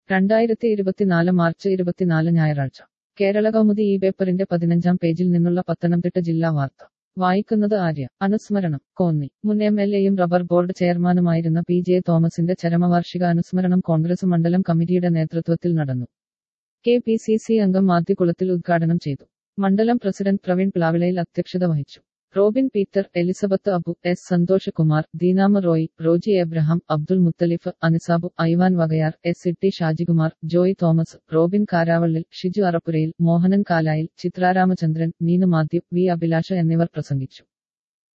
രണ്ടായിരത്തി ഇരുപത്തിനാല് മാർച്ച് ഇരുപത്തിനാല് ഞായറാഴ്ച കേരള കൗമുദി ഈ പേപ്പറിന്റെ പതിനഞ്ചാം പേജിൽ നിന്നുള്ള പത്തനംതിട്ട ജില്ലാ വാർത്ത വായിക്കുന്നത് ആര്യ അനുസ്മരണം കോന്നി മുൻ എം എൽ എയും റബ്ബർ ബോർഡ് ചെയർമാനുമായിരുന്ന പി ജെ തോമസിന്റെ ചരമവാർഷിക അനുസ്മരണം കോൺഗ്രസ് മണ്ഡലം കമ്മിറ്റിയുടെ നേതൃത്വത്തിൽ നടന്നു കെ പി സി സി അംഗം മാധ്യകുളത്തിൽ ഉദ്ഘാടനം ചെയ്തു മണ്ഡലം പ്രസിഡന്റ് പ്രവീൺ പ്ലാവിളയിൽ അധ്യക്ഷത വഹിച്ചു Robin Peter Elizabeth Abu S Santhosh Kumar Deenama Roy Roji Abraham Abdul Muthalif Anisabu Ivan Vakayar S Itty Shajikumar Joy Thomas Robin കാരാവള്ളിൽ ഷിജു അറപ്പുരയിൽ മോഹനൻ കാലായിൽ ചിത്രാരാമചന്ദ്രൻ മീനു മാത്യു വി അഭിലാഷ എന്നിവർ പ്രസംഗിച്ചു